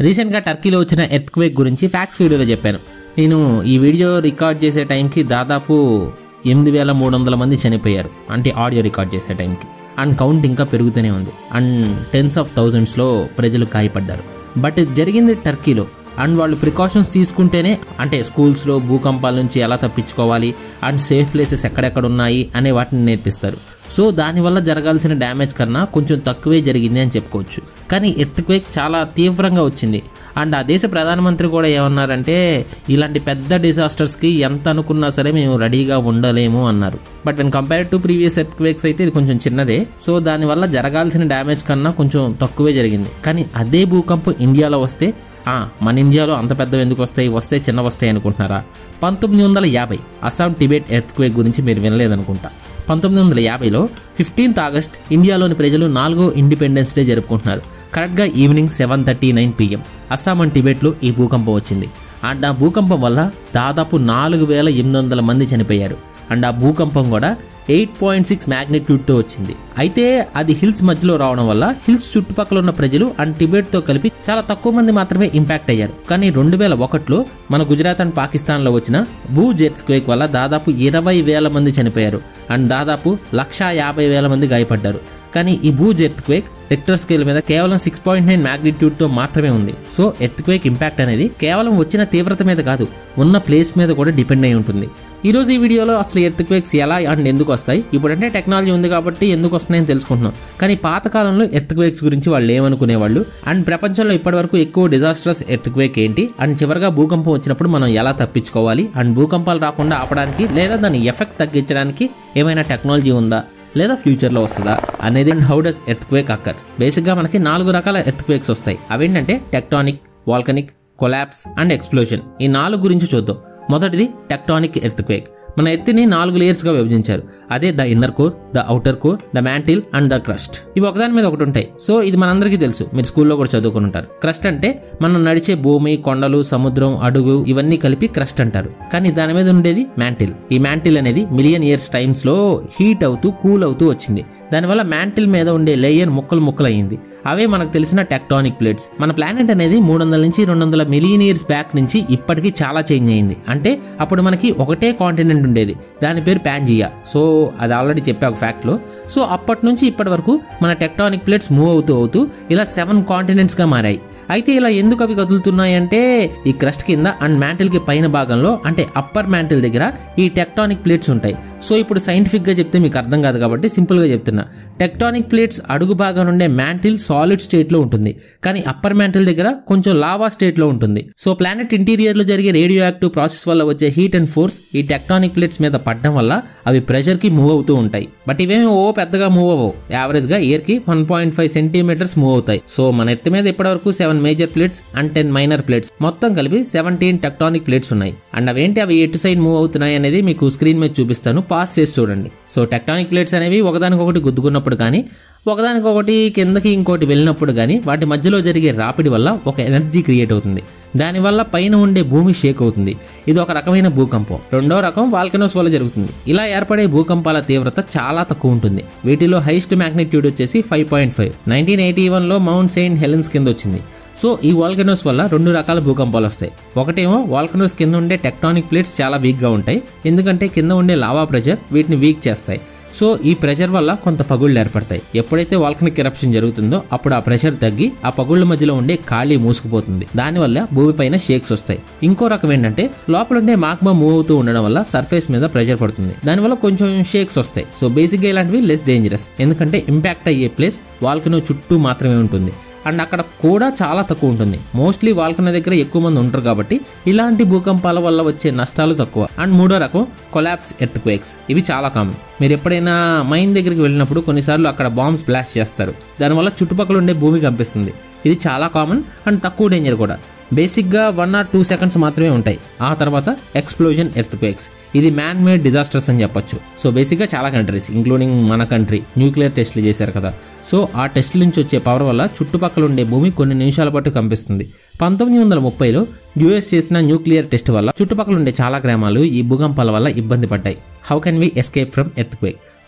రీసెంట్గా టర్కీలో వచ్చిన earth quake గురించి ఫ్యాక్స్ వీడియోలో చెప్పాను నేను ఈ వీడియో రికార్డ్ చేసే టైంకి దాదాపు ఎనిమిది వేల మూడు వందల మంది చనిపోయారు అంటే ఆడియో రికార్డ్ చేసే టైంకి అండ్ కౌంట్ ఇంకా పెరుగుతూనే ఉంది అండ్ టెన్స్ ఆఫ్ థౌజండ్స్లో ప్రజలు గాయపడ్డారు బట్ ఇది జరిగింది టర్కీలో అండ్ వాళ్ళు ప్రికాషన్స్ తీసుకుంటేనే అంటే స్కూల్స్లో భూకంపాల నుంచి ఎలా తప్పించుకోవాలి అండ్ సేఫ్ ప్లేసెస్ ఎక్కడెక్కడ ఉన్నాయి అనే వాటిని నేర్పిస్తారు సో దానివల్ల జరగాల్సిన డ్యామేజ్ కన్నా కొంచెం తక్కువే జరిగింది అని చెప్పుకోవచ్చు కానీ ఎర్త్క్వేక్ చాలా తీవ్రంగా వచ్చింది అండ్ ఆ దేశ ప్రధానమంత్రి కూడా ఏమన్నారంటే ఇలాంటి పెద్ద డిజాస్టర్స్కి ఎంత అనుకున్నా సరే మేము రెడీగా ఉండలేము అన్నారు but when compare to previous earthquakes అయితే ఇది కొంచెం చిన్నదే సో దానివల్ల జరగాల్సిన డ్యామేజ్ కన్నా కొంచెం తక్కువే జరిగింది కానీ అదే భూకంపం ఇండియాలో వస్తే ఆ, మన ఇండియాలో అంత పెద్దవి ఎందుకు వస్తాయి వస్తే చిన్న వస్తాయి అనుకుంటున్నారా పంతొమ్మిది వందల యాభై అస్సాం టిబెట్ ఎర్త్క్వేక్ గురించి మీరు వినలేదనుకుంటా పంతొమ్మిది వందల యాభైలో ఫిఫ్టీన్త్ ఆగస్ట్ ఇండియాలోని ప్రజలు నాలుగో ఇండిపెండెన్స్ డే జరుపుకుంటున్నారు కరెక్ట్గా evening seven thirty nine PM Assam and టిబెట్లో ఈ భూకంపం వచ్చింది అండ్ ఆ భూకంపం వల్ల దాదాపు నాలుగు వేల ఎనిమిది వందల మంది చనిపోయారు అండ్ ఆ భూకంపం కూడా ఎయిట్ పాయింట్ సిక్స్ మ్యాగ్నిట్యూడ్తో వచ్చింది అయితే అది హిల్స్ మధ్యలో రావడం వల్ల హిల్స్ చుట్టుపక్కల ఉన్న ప్రజలు అండ్ టిబెట్తో కలిపి చాలా తక్కువ మంది మాత్రమే ఇంపాక్ట్ అయ్యారు కానీ రెండు వేల ఒకటిలో మన గుజరాత్ అండ్ పాకిస్తాన్లో వచ్చిన భూ క్వేక్ వల్ల దాదాపు ఇరవై వేల మంది చనిపోయారు అండ్ దాదాపు లక్షా యాభై వేల మంది గాయపడ్డారు కానీ ఈ భూ క్వేక్ రెక్టర్ స్కేల్ మీద కేవలం సిక్స్ పాయింట్ నైన్ మ్యాగ్నిట్యూడ్తో మాత్రమే ఉంది సో క్వేక్ ఇంపాక్ట్ అనేది కేవలం వచ్చిన తీవ్రత మీద కాదు ఉన్న ప్లేస్ మీద కూడా డిపెండ్ అయి ఉంటుంది ఈ రోజు ఈ వీడియోలో అసలు ఎర్త్క్వేక్స్ ఎలా అండ్ ఎందుకు వస్తాయి ఇప్పుడంటే టెక్నాలజీ ఉంది కాబట్టి ఎందుకు వస్తున్నాయని తెలుసుకుంటున్నాం కానీ పాతకాలంలో ఎర్త్క్వేక్స్ గురించి వాళ్ళు ఏమనుకునేవాళ్ళు అండ్ ప్రపంచంలో ఇప్పటివరకు ఎక్కువ డిజాస్టర్స్ ఎర్త్క్వేక్ ఏంటి అండ్ చివరిగా భూకంపం వచ్చినప్పుడు మనం ఎలా తప్పించుకోవాలి అండ్ భూకంపాలు రాకుండా ఆపడానికి లేదా దాని ఎఫెక్ట్ తగ్గించడానికి ఏమైనా టెక్నాలజీ ఉందా లేదా ఫ్యూచర్లో వస్తుందా అనేది and how does earthquake occur బేసిక్గా మనకి నాలుగు రకాల ఎర్త్క్వేక్స్ వస్తాయి అవేంటంటే tectonic volcanic collapse and explosion ఈ నాలుగు గురించి చూద్దాం మొదటిది టెక్టానిక్ ఎర్త్క్వేక్ మన ఎర్త్ని నాలుగు లేయర్స్గా విభజించారు అదే the inner core the outer core the mantle and the crust ఇవి ఒకదాని మీద ఒకటి ఉంటాయి సో ఇది మనందరికీ తెలుసు మీరు స్కూల్లో కూడా చదువుకుని ఉంటారు క్రస్ట్ అంటే మనం నడిచే భూమి కొండలు సముద్రం అడుగు ఇవన్నీ కలిపి క్రస్ట్ అంటారు కానీ దాని మీద ఉండేది మ్యాంటిల్ ఈ మ్యాంటిల్ అనేది మిలియన్ ఇయర్స్ టైమ్స్ లో హీట్ అవుతూ కూల్ అవుతూ వచ్చింది దానివల్ల మ్యాంటిల్ మీద ఉండే లేయర్ ముక్కలు ముక్కలు అయ్యింది అవే మనకు తెలిసిన టెక్టానిక్ ప్లేట్స్ మన ప్లానెట్ అనేది మూడు వందల నుంచి రెండు వందల మిలియన్ ఇయర్స్ బ్యాక్ నుంచి ఇప్పటికీ చాలా చేంజ్ అయింది అంటే అప్పుడు మనకి ఒకటే కాంటినెంట్ ఉండేది దాని పేరు ప్యాంజియా సో అది ఆల్రెడీ చెప్పా ఒక ఫ్యాక్ట్లో సో అప్పటి నుంచి ఇప్పటి వరకు మన టెక్టానిక్ ప్లేట్స్ మూవ్ అవుతూ అవుతూ ఇలా సెవెన్ కాంటినెంట్స్గా మారాయి అయితే ఇలా ఎందుకు అవి కదులుతున్నాయి అంటే ఈ క్రస్ట్ కింద అండ్ మ్యాంటిల్ కి పైన భాగంలో అంటే అప్పర్ మ్యాంటిల్ దగ్గర ఈ టెక్టానిక్ ప్లేట్స్ ఉంటాయి సో ఇప్పుడు సైంటిఫిక్ గా చెప్తే మీకు అర్థం కాదు కాబట్టి సింపుల్ గా చెప్తున్నా టెక్టానిక్ ప్లేట్స్ అడుగు భాగం ఉండే మ్యాంటిల్ సాలిడ్ స్టేట్ లో ఉంటుంది కానీ అప్పర్ మ్యాంటిల్ దగ్గర కొంచెం లావా స్టేట్ లో ఉంటుంది సో ప్లానెట్ ఇంటీరియర్ లో జరిగే రేడియో యాక్టివ్ ప్రాసెస్ వల్ల వచ్చే హీట్ అండ్ ఫోర్స్ ఈ టెక్టానిక్ ప్లేట్స్ మీద పడడం వల్ల అవి ప్రెషర్ కి మూవ్ అవుతూ ఉంటాయి బట్ ఇవేమి ఓ పెద్దగా మూవ్ అవ్వవు యావరేజ్ గా ఇయర్ కి one point five centimetres move అవుతాయి సో మన ఎత్తి మీద ఇప్పటివరకు seven major plates and ten minor plates మొత్తం కలిపి సెవెంటీన్ టెక్టానిక్ ప్లేట్స్ ఉన్నాయి అండ్ అవేంటి అవి ఎటు సైడ్ మూవ్ అవుతున్నాయి అనేది మీకు స్క్రీన్ మీద చూపిస్తాను పాస్ చేసి చూడండి సో టెక్టానిక్ ప్లేట్స్ అనేవి ఒకదానికొకటి గుద్దుకున్నప్పుడు కానీ ఒకదానికొకటి కిందకి ఇంకోటి వెళ్ళినప్పుడు కానీ వాటి మధ్యలో జరిగే రాపిడి వల్ల ఒక ఎనర్జీ క్రియేట్ అవుతుంది దానివల్ల పైన ఉండే భూమి షేక్ అవుతుంది ఇది ఒక రకమైన భూకంపం రెండో రకం వాల్కనోస్ వల్ల జరుగుతుంది ఇలా ఏర్పడే భూకంపాల తీవ్రత చాలా తక్కువ ఉంటుంది వీటిలో హైయెస్ట్ మ్యాగ్నిట్యూడ్ వచ్చేసి five point five nineteen eighty వన్లో మౌంట్ సెయింట్ హెలెన్స్ కింద వచ్చింది సో ఈ వాల్కనోస్ వల్ల రెండు రకాల భూకంపాలు వస్తాయి ఒకటేమో వాల్కనోస్ కింద ఉండే టెక్టానిక్ ప్లేట్స్ చాలా వీక్గా ఉంటాయి ఎందుకంటే కింద ఉండే లావా ప్రెషర్ వీటిని వీక్ చేస్తాయి సో ఈ ప్రెషర్ వల్ల కొంత పగుళ్ళు ఏర్పడతాయి ఎప్పుడైతే వాల్కనిక్ ఎరప్షన్ జరుగుతుందో అప్పుడు ఆ ప్రెషర్ తగ్గి ఆ పగుళ్ళ మధ్యలో ఉండే ఖాళీ మూసుకుపోతుంది దానివల్ల భూమిపైన షేక్స్ వస్తాయి ఇంకో రకం ఏంటంటే లోపల ఉండే మాగ్మా మూవ్ అవుతూ ఉండడం వల్ల సర్ఫేస్ మీద ప్రెషర్ పడుతుంది దానివల్ల కొంచెం షేక్స్ వస్తాయి సో బేసిక్గా ఇలాంటివి లెస్ డేంజరస్ ఎందుకంటే ఇంపాక్ట్ అయ్యే ప్లేస్ వాల్కనో చుట్టూ మాత్రమే ఉంటుంది అండ్ అక్కడ కూడా చాలా తక్కువ ఉంటుంది మోస్ట్లీ వాల్కనో దగ్గర ఎక్కువ మంది ఉంటారు కాబట్టి ఇలాంటి భూకంపాల వల్ల వచ్చే నష్టాలు తక్కువ అండ్ మూడో రకం కొలాప్స్ ఎర్త్ క్వేక్స్ ఇవి చాలా కామన్ మీరు ఎప్పుడైనా మైన్ దగ్గరికి వెళ్ళినప్పుడు కొన్నిసార్లు అక్కడ బాంబ్స్ బ్లాస్ట్ చేస్తారు దానివల్ల చుట్టుపక్కల ఉండే భూమి కనిపిస్తుంది ఇది చాలా కామన్ అండ్ తక్కువ డేంజర్ కూడా బేసిక్గా వన్ ఆర్ టూ సెకండ్స్ మాత్రమే ఉంటాయి ఆ తర్వాత ఎక్స్ప్లోజన్ ఎర్త్ క్వేక్స్ ఇది మ్యాన్ మేడ్ డిజాస్టర్స్ అని చెప్పొచ్చు సో బేసిక్గా చాలా కంట్రీస్ ఇంక్లూడింగ్ మన కంట్రీ న్యూక్లియర్ టెస్ట్లు చేశారు కదా సో ఆ టెస్ట్ల నుంచి వచ్చే పవర్ వల్ల చుట్టుపక్కల ఉండే భూమి కొన్ని నిమిషాల పాటు కంపిస్తుంది పంతొమ్మిది వందల ముప్పైలో యుఎస్ చేసిన న్యూక్లియర్ టెస్ట్ వల్ల చుట్టుపక్కల ఉండే చాలా గ్రామాలు ఈ భూకంపాల వల్ల ఇబ్బంది పడ్డాయి how can we escape from earthquake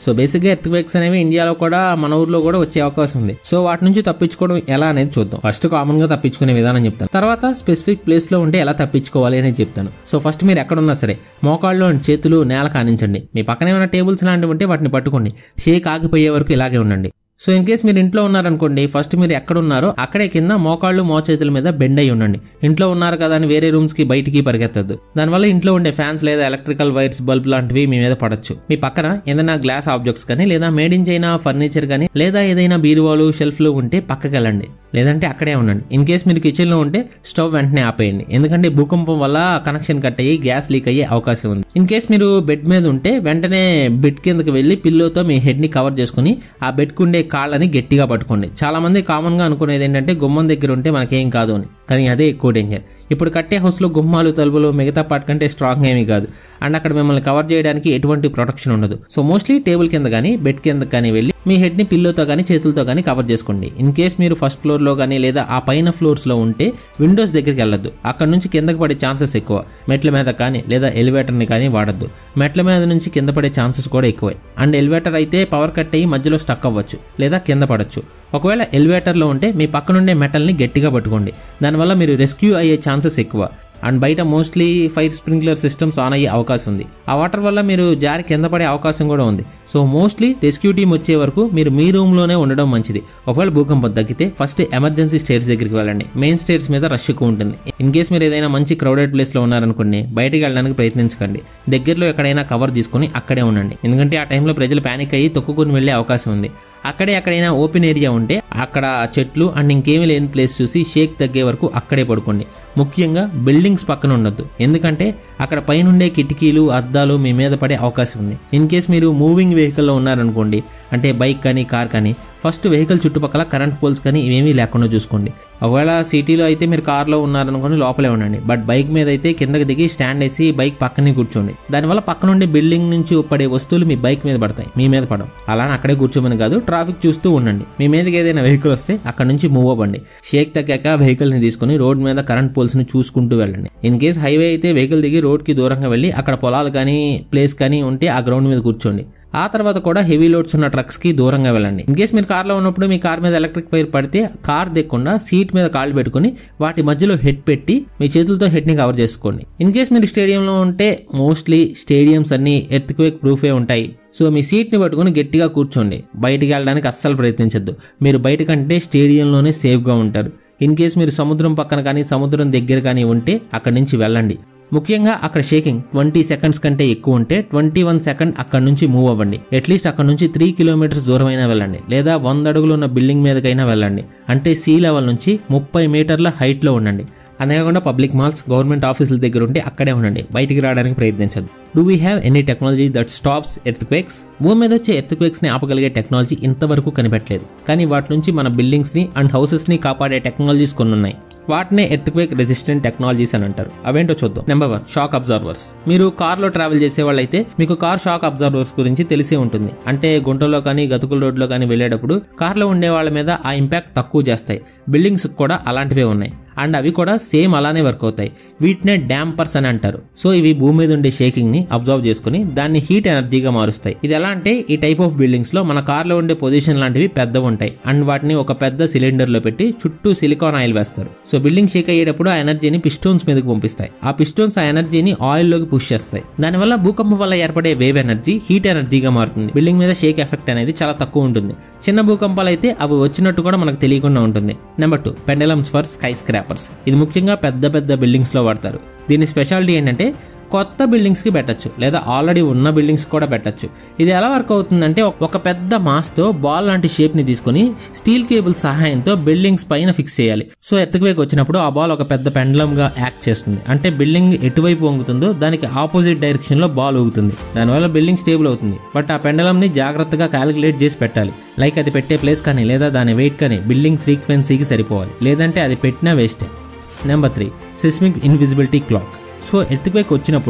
so బేసిక్గా ఎర్త్ క్వేక్స్ అనేవి ఇండియాలో కూడా మన ఊర్లో కూడా వచ్చే అవకాశం ఉంది సో వాటి నుంచి తప్పించుకోవడం ఎలా అనేది చూద్దాం ఫస్ట్ కామన్ గా తప్పించుకునే విధానం చెప్తాను తర్వాత స్పెసిఫిక్ ప్లేస్ లో ఉంటే ఎలా తప్పించుకోవాలి అనేది చెప్తాను సో ఫస్ట్ మీరు ఎక్కడున్నా సరే మోకాళ్ళు and చేతులు నేల కానించండి మీ పక్కనే ఉన్న టేబుల్స్ లాంటివి ఉంటే వాటిని పట్టుకోండి షేక్ ఆగిపోయే వరకు ఇలాగే ఉండండి సో ఇన్ కేస్ మీరు ఇంట్లో ఉన్నారనుకోండి ఫస్ట్ మీరు ఎక్కడ ఉన్నారో అక్కడే కింద మోకాళ్ళు మోచేతుల మీద బెండ్ అయి ఉండండి ఇంట్లో ఉన్నారు కదా అని వేరే రూమ్స్ కి బయటికి పరిగెత్తద్దు దానివల్ల ఇంట్లో ఉండే ఫ్యాన్స్ లేదా ఎలక్ట్రికల్ వైర్స్ బల్బ్ లాంటివి మీ మీద పడచ్చు మీ పక్కన ఏదైనా గ్లాస్ ఆబ్జెక్ట్స్ కానీ లేదా మేడ్ ఇన్ చైనా ఫర్నిచర్ కానీ లేదా ఏదైనా బీరువాలు షెల్ఫ్లు ఉంటే పక్కకి వెళ్ళండి లేదంటే అక్కడే ఉండండి ఇన్ కేస్ మీరు కిచెన్ లో ఉంటే స్టవ్ వెంటనే ఆపేయండి ఎందుకంటే భూకంపం వల్ల కనెక్షన్ కట్ అయ్యి గ్యాస్ లీక్ అయ్యే అవకాశం ఉంది ఇన్ కేస్ మీరు బెడ్ మీద ఉంటే వెంటనే బెడ్ కిందకి వెళ్ళి పిల్లోతో మీ హెడ్ ని కవర్ చేసుకుని ఆ బెడ్ కుండే కాళ్ళని గట్టిగా పట్టుకోండి చాలా మంది కామన్ గా అనుకునేది ఏంటంటే గుమ్మం దగ్గర ఉంటే మనకేం కాదు అని కానీ అదే ఎక్కువ డేంజర్ ఇప్పుడు కట్టే హౌస్లో గుమ్మాలు తలుపులు మిగతా పార్ట్ కంటే స్ట్రాంగ్ ఏమీ కాదు అండ్ అక్కడ మిమ్మల్ని కవర్ చేయడానికి ఎటువంటి ప్రొటెక్షన్ ఉండదు సో మోస్ట్లీ టేబుల్ కింద కానీ బెడ్ కింద కానీ వెళ్ళి మీ హెడ్ ని పిల్లోతో కానీ చేతులతో కానీ కవర్ చేసుకోండి ఇన్ కేస్ మీరు ఫస్ట్ ఫ్లోర్ లో కానీ లేదా ఆ పైన ఫ్లోర్స్ లో ఉంటే విండోస్ దగ్గరికి వెళ్ళొద్దు అక్కడ నుంచి కిందకి పడే ఛాన్సెస్ ఎక్కువ మెట్ల మీద కానీ లేదా ఎలివేటర్ ని కానీ వాడద్దు మెట్ల మీద నుంచి కింద పడే ఛాన్సెస్ కూడా ఎక్కువే అండ్ ఎలివేటర్ అయితే పవర్ కట్ అయ్యి మధ్యలో స్టక్ అవ్వచ్చు లేదా కింద పడచ్చు ఒకవేళ ఎలివేటర్లో ఉంటే మీ పక్కనుండే మెటల్ని గట్టిగా పట్టుకోండి దానివల్ల మీరు రెస్క్యూ అయ్యే ఛాన్సెస్ ఎక్కువ అండ్ బయట mostly fire sprinkler systems on అయ్యే అవకాశం ఉంది ఆ వాటర్ వల్ల మీరు జారి కింద పడే అవకాశం కూడా ఉంది సో మోస్ట్లీ రెస్క్యూ టీమ్ వచ్చే వరకు మీరు మీ రూమ్లోనే ఉండడం మంచిది ఒకవేళ భూకంపం తగ్గితే ఫస్ట్ ఎమర్జెన్సీ స్టేట్స్ దగ్గరికి వెళ్ళండి మెయిన్ స్టేట్స్ మీద రష్ ఎక్కువ ఉంటుంది ఇన్ కేస్ మీరు ఏదైనా మంచి క్రౌడెడ్ ప్లేస్లో ఉన్నారనుకోండి బయటికి వెళ్ళడానికి ప్రయత్నించకండి దగ్గరలో ఎక్కడైనా కవర్ తీసుకుని అక్కడే ఉండండి ఎందుకంటే ఆ టైంలో ప్రజలు ప్యానిక్ అయ్యి తొక్కుకొని వెళ్ళే అవకాశం ఉంది అక్కడే ఎక్కడైనా ఓపెన్ ఏరియా ఉంటే అక్కడ చెట్లు అండ్ ఇంకేమీ లేని ప్లేస్ చూసి షేక్ తగ్గే వరకు అక్కడే పడుకోండి ముఖ్యంగా బిల్డింగ్స్ పక్కన ఉండొద్దు ఎందుకంటే అక్కడ పైనుండే కిటికీలు అద్దాలు మీ మీద పడే అవకాశం ఉంది ఇన్ కేస్ మీరు మూవింగ్ వెహికల్లో ఉన్నారనుకోండి అంటే బైక్ కానీ కార్ కానీ ఫస్ట్ వెహికల్ చుట్టుపక్కల కరెంట్ పోల్స్ కానీ ఇవేమీ లేకుండా చూసుకోండి ఒకవేళ సిటీలో అయితే మీరు కార్లో ఉన్నారనుకోండి లోపలే ఉండండి బట్ బైక్ మీద అయితే కిందకి దిగి స్టాండ్ వేసి బైక్ పక్కనే కూర్చోండి దానివల్ల పక్క నుండి బిల్డింగ్ నుంచి పడే వస్తువులు మీ బైక్ మీద పడతాయి మీ మీద పడవు అలా అక్కడే కూర్చోమని కాదు ట్రాఫిక్ చూస్తూ ఉండండి మీ మీదకి ఏదైనా వెహికల్ వస్తే అక్కడ నుంచి మూవ్ అవ్వండి షేక్ తగ్గాక వెహికల్ ని తీసుకుని రోడ్ మీద కరెంట్ పోల్స్ ని చూసుకుంటూ వెళ్ళండి ఇన్ కేస్ హైవే అయితే వెహికల్ దిగి రోడ్ కి దూరంగా వెళ్ళి అక్కడ పొలాలు కానీ ప్లేస్ కానీ ఉంటే ఆ గ్రౌండ్ మీద కూర్చోండి ఆ తర్వాత కూడా హెవీ లోడ్స్ ఉన్న ట్రక్స్ కి దూరంగా వెళ్ళండి ఇన్ కేస్ మీరు కార్లో ఉన్నప్పుడు మీ కార్ మీద ఎలక్ట్రిక్ వైర్ పడితే కార్ దిక్కుండా సీట్ మీద కాళ్ళు పెట్టుకుని వాటి మధ్యలో హెడ్ పెట్టి మీ చేతులతో హెడ్ ని కవర్ చేసుకోండి ఇన్ కేస్ మీరు స్టేడియంలో ఉంటే మోస్ట్లీ స్టేడియంస్ అన్ని ఎర్త్ క్వేక్ ప్రూఫే ఉంటాయి సో మీ సీట్ని పట్టుకుని గట్టిగా కూర్చోండి బయటికి వెళ్ళడానికి అస్సలు ప్రయత్నించద్దు మీరు బయట కంటే స్టేడియంలోనే సేఫ్గా ఉంటారు ఇన్ కేస్ మీరు సముద్రం పక్కన కానీ సముద్రం దగ్గర కానీ ఉంటే అక్కడి నుంచి వెళ్ళండి ముఖ్యంగా అక్కడ షేకింగ్ ట్వంటీ సెకండ్స్ కంటే ఎక్కువ ఉంటే ట్వంటీ వన్ సెకండ్ అక్కడ నుంచి మూవ్ అవ్వండి అట్లీస్ట్ అక్కడ నుంచి త్రీ కిలోమీటర్స్ దూరమైనా వెళ్ళండి లేదా వంద అడుగులు ఉన్న బిల్డింగ్ మీదకైనా వెళ్ళండి అంటే సీ లెవెల్ నుంచి ముప్పై మీటర్ల హైట్లో ఉండండి అంతేకాకుండా పబ్లిక్ మాల్స్ గవర్నమెంట్ ఆఫీసుల దగ్గర ఉంటే అక్కడే ఉండండి బయటికి రావడానికి ప్రయత్నించదు do we have any technology that stops earthquakes భూమి మీద వచ్చే ఎర్త్ క్వేక్స్ ని ఆపగలిగే టెక్నాలజీ ఇంతవరకు కనిపెట్టలేదు కానీ వాటి నుంచి మన బిల్డింగ్స్ ని అండ్ హౌసెస్ ని కాపాడే టెక్నాలజీస్ కొన్ని ఉన్నాయి వాటినే ఎర్త్ క్వేక్ రెసిస్టెంట్ టెక్నాలజీస్ అని అంటారు అవేంటో చూద్దాం నెంబర్ వన్ షాక్ అబ్జర్వర్స్ మీరు కార్ లో ట్రావెల్ చేసే వాళ్ళైతే మీకు కార్ షాక్ అబ్జర్వర్స్ గురించి తెలిసే ఉంటుంది అంటే గుంటలో కానీ గతుకుల రోడ్లో కానీ వెళ్ళేటప్పుడు కార్లో ఉండే వాళ్ళ మీద ఆ ఇంపాక్ట్ తక్కువ చేస్తాయి బిల్డింగ్స్ కూడా అలాంటివే ఉన్నాయి అండ్ అవి కూడా సేమ్ అలానే వర్క్ అవుతాయి వీటినే డ్యాంపర్స్ అని అంటారు సో ఇవి భూమి మీద ఉండే షేకింగ్ ని అబ్జర్వ్ చేసుకుని దాన్ని హీట్ ఎనర్జీగా మారుస్తాయి ఇది ఎలా అంటే ఈ టైప్ ఆఫ్ బిల్డింగ్స్ లో మన కార్లో ఉండే పొజిషన్ లాంటివి పెద్దవి ఉంటాయి అండ్ వాటిని ఒక పెద్ద సిలిండర్ లో పెట్టి చుట్టూ సిలికాన్ ఆయిల్ వేస్తారు సో బిల్డింగ్ షేక్ అయ్యేటప్పుడు ఆ ఎనర్జీని పిస్టోన్స్ మీదకి పంపిస్తాయి ఆ పిస్టోన్స్ ఆ ఎనర్జీని ఆయిల్ లోకి పుష్ చేస్తాయి దానివల్ల భూకంపం వల్ల ఏర్పడే వేవ్ ఎనర్జీ హీట్ ఎనర్జీగా మారుతుంది బిల్డింగ్ మీద షేక్ ఎఫెక్ట్ అనేది చాలా తక్కువ ఉంటుంది చిన్న భూకంపాలు అయితే అవి వచ్చినట్టు కూడా మనకు తెలియకుండా ఉంటుంది number two pendulums for skyscrapers ఇది ముఖ్యంగా పెద్ద పెద్ద బిల్డింగ్స్ లో వాడతారు దీని స్పెషాలిటీ ఏంటంటే కొత్త బిల్డింగ్స్కి పెట్టచ్చు లేదా ఆల్రెడీ ఉన్న బిల్డింగ్స్ కూడా పెట్టచ్చు ఇది ఎలా వర్క్ అవుతుందంటే ఒక పెద్ద మాస్తో బాల్ లాంటి షేప్ని తీసుకొని స్టీల్ కేబుల్ సహాయంతో బిల్డింగ్స్ పైన ఫిక్స్ చేయాలి సో ఎర్త్క్వేక్ వచ్చినప్పుడు ఆ బాల్ ఒక పెద్ద పెండలంగా యాక్ట్ చేస్తుంది అంటే బిల్డింగ్ ఎటువైపు వంగుతుందో దానికి ఆపోజిట్ డైరెక్షన్లో బాల్ ఊగుతుంది దానివల్ల బిల్డింగ్ స్టేబుల్ అవుతుంది బట్ ఆ పెండలంని జాగ్రత్తగా క్యాలిక్యులేట్ చేసి పెట్టాలి లైక్ అది పెట్టే ప్లేస్ కానీ లేదా దాని వెయిట్ కానీ బిల్డింగ్ ఫ్రీక్వెన్సీకి సరిపోవాలి లేదంటే అది పెట్టినా వేస్టే number three seismic invisibility cloak so earthquake వచ్చినప్పుడు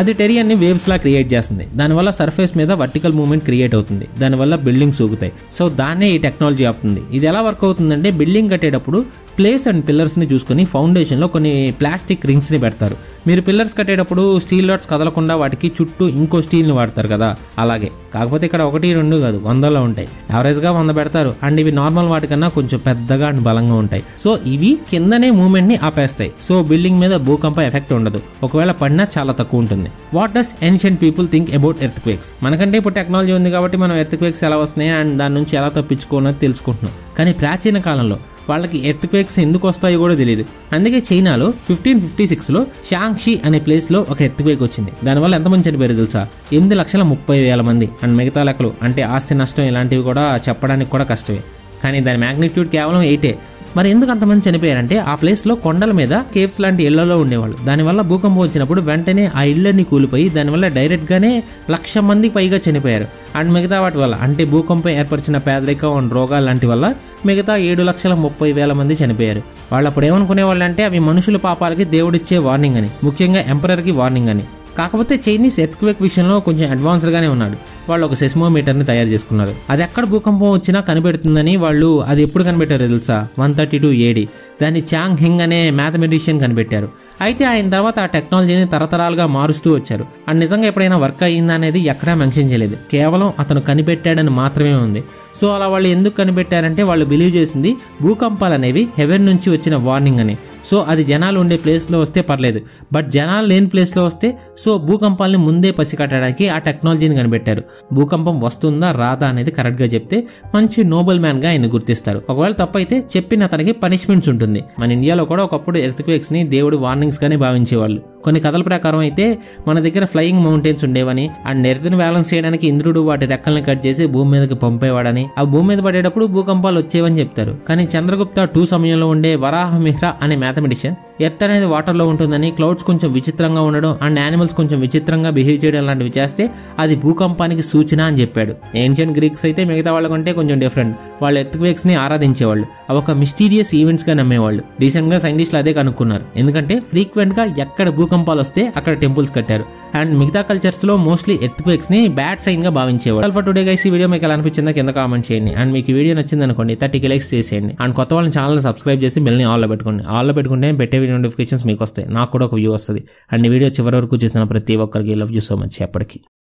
అది టెరియన్ని వేవ్స్ లా క్రియేట్ చేస్తుంది దానివల్ల సర్ఫేస్ మీద వర్టికల్ మూవ్మెంట్ క్రియేట్ అవుతుంది దానివల్ల బిల్డింగ్స్ ఊగుతాయి సో దాన్నే ఈ టెక్నాలజీ ఆపుతుంది ఇది ఎలా వర్క్ అవుతుందంటే బిల్డింగ్ కట్టేటప్పుడు ప్లేస్ అండ్ పిల్లర్స్ని చూసుకొని ఫౌండేషన్లో కొన్ని ప్లాస్టిక్ రింగ్స్ని పెడతారు మీరు పిల్లర్స్ కట్టేటప్పుడు స్టీల్ రాడ్స్ కదలకుండా వాటికి చుట్టూ ఇంకో స్టీల్ని వాడతారు కదా అలాగే కాకపోతే ఇక్కడ ఒకటి రెండు కాదు వందలో ఉంటాయి యావరేజ్గా వంద పెడతారు అండ్ ఇవి నార్మల్ వాటికన్నా కొంచెం పెద్దగా అండ్ బలంగా ఉంటాయి సో ఇవి కిందనే మూమెంట్ని ఆపేస్తాయి సో బిల్డింగ్ మీద భూకంప ఎఫెక్ట్ ఉండదు ఒకవేళ పడినా చాలా తక్కువ ఉంటుంది what does ancient people think about earthquakes మనకంటే ఇప్పుడు టెక్నాలజీ ఉంది కాబట్టి మనం ఎర్త్ క్వేక్స్ ఎలా వస్తున్నాయి అండ్ దాని నుంచి ఎలా తప్పించుకోవాలని తెలుసుకుంటున్నాం కానీ ప్రాచీన కాలంలో వాళ్ళకి ఎర్త్ క్వేక్స్ ఎందుకు వస్తాయో కూడా తెలియదు అందుకే చైనాలో ఫిఫ్టీన్ ఫిఫ్టీ సిక్స్లో షాంక్షి అనే ప్లేస్లో ఒక ఎర్త్ క్వేక్ వచ్చింది దానివల్ల ఎంతమంది చనిపోయారు తెలుసా ఎనిమిది లక్షల ముప్పై వేల మంది అండ్ మిగతా లెక్కలు అంటే ఆస్తి నష్టం ఇలాంటివి కూడా చెప్పడానికి కూడా కష్టమే కానీ దాని మ్యాగ్నిట్యూడ్ కేవలం ఎయిటే మరి ఎందుకు అంతమంది చనిపోయారంటే ఆ ప్లేస్లో కొండల మీద కేవ్స్ లాంటి ఇళ్లలో ఉండేవాళ్ళు దానివల్ల భూకంపం వచ్చినప్పుడు వెంటనే ఆ ఇళ్ళని కూలిపోయి దానివల్ల డైరెక్ట్గానే లక్ష మంది పైగా చనిపోయారు అండ్ మిగతా వాటి వల్ల అంటే భూకంపం ఏర్పరిచిన పేదరికం అండ్ రోగాలు లాంటి వల్ల మిగతా ఏడు లక్షల ముప్పై వేల మంది చనిపోయారు వాళ్ళు అప్పుడు ఏమనుకునేవాళ్ళు అంటే అవి మనుషుల పాపాలకి దేవుడిచ్చే వార్నింగ్ అని ముఖ్యంగా ఎంపరర్కి వార్నింగ్ అని కాకపోతే చైనీస్ ఎర్త్క్వేక్ విషయంలో కొంచెం అడ్వాన్స్డ్గానే ఉన్నాడు వాళ్ళు ఒక సెస్మోమీటర్ని తయారు చేసుకున్నారు అది ఎక్కడ భూకంపం వచ్చినా కనిపెడుతుందని వాళ్ళు అది ఎప్పుడు కనిపెట్టారు తెలుసా వన్ థర్టీ టూ ఏడి దాన్ని చాంగ్ హింగ్ అనే మ్యాథమెటిషియన్ కనిపెట్టారు అయితే ఆయన తర్వాత ఆ టెక్నాలజీని తరతరాలుగా మారుస్తూ వచ్చారు అండ్ నిజంగా ఎప్పుడైనా వర్క్ అయ్యిందా అనేది ఎక్కడా మెన్షన్ చేయలేదు కేవలం అతను కనిపెట్టాడని మాత్రమే ఉంది సో అలా వాళ్ళు ఎందుకు కనిపెట్టారంటే వాళ్ళు బిలీవ్ చేసింది భూకంపాలు అనేవి హెవెన్ నుంచి వచ్చిన వార్నింగ్ అని సో అది జనాలు ఉండే ప్లేస్లో వస్తే పర్లేదు బట్ జనాలు లేని ప్లేస్లో వస్తే సో భూకంపాలని ముందే పసికట్టడానికి ఆ టెక్నాలజీని కనిపెట్టారు భూకంపం వస్తుందా రాదా అనేది కరెక్ట్గా చెప్తే మంచి నోబెల్ మ్యాన్గా ఆయన గుర్తిస్తారు ఒకవేళ తప్పైతే చెప్పిన అతనికి పనిష్మెంట్స్ ఉంటుంది మన ఇండియాలో కూడా ఒకప్పుడు ఎర్త్క్వేక్స్ని దేవుడు వార్నింగ్స్గానే భావించేవాళ్ళు కొన్ని కథల ప్రకారం అయితే మన దగ్గర ఫ్లయింగ్ మౌంటైన్స్ ఉండేవని అండ్ ఎర్త్ని బ్యాలెన్స్ చేయడానికి ఇంద్రుడు వాటి రెక్కల్ని కట్ చేసి భూమి మీదకి పంపేవాడని ఆ భూమి మీద పడేటప్పుడు భూకంపాలు వచ్చేవని చెప్తారు కానీ చంద్రగుప్త టూ సమయంలో ఉండే వరాహ మిహ్రా అనే మ్యాథమెటిషియన్ ఎర్త్ అనేది వాటర్లో ఉంటుందని క్లౌడ్స్ కొంచెం విచిత్రంగా ఉండడం అండ్ యానిమల్స్ కొంచెం విచిత్రంగా బిహేవ్ చేయడం లాంటివి చేస్తే అది భూకంపానికి సూచన అని చెప్పాడు ఏన్షియన్ గ్రీక్స్ అయితే మిగతా వాళ్ళకంటే కొంచెం డిఫరెంట్ వాళ్ళు ఎర్త్ ని ఆరాధించేవాళ్ళు అవి ఒక మిస్టీరియస్ ఈవెంట్స్గా నమ్మేవాళ్ళు రీసెంట్గా సైంటిస్టులు అదే కనుక్కున్నారు ఎందుకంటే ఫ్రీక్వెంట్గా ఎక్కడ భూకంపాలు వస్తే అక్కడ టెంపుల్స్ కట్టారు అండ్ మిగతా కల్చర్స్లో మోస్ట్లీ ఎర్త్ ని బ్యాడ్ సైన్గా భావించేవాళ్ళు ఫర్ టుడే గైస్ ఈ వీడియో మీకు ఎలా అనిపించిందో కింద కామెంట్ చేయండి అండ్ మీకు ఈ వీడియో నచ్చింది అనుకోండి థర్టీకి లైక్స్ చేసేయండి అండ్ కొత్త వాళ్ళని ఛానల్ సబ్స్క్రైబ్ చేసి బెల్ని ఆల్లో పెట్టుకోండి ఆల్లో పెట్టుకుంటే పెట్టే వీడియో నోటిఫికేషన్స్ మీకు వస్తాయి నాకు కూడా ఒక వ్యూ వస్తుంది అండ్ ఈ వీడియో చివరి వరకు చూసిన ప్రతి ఒక్కరికి లవ్ యూ సో మచ్ ఎప్పటికీ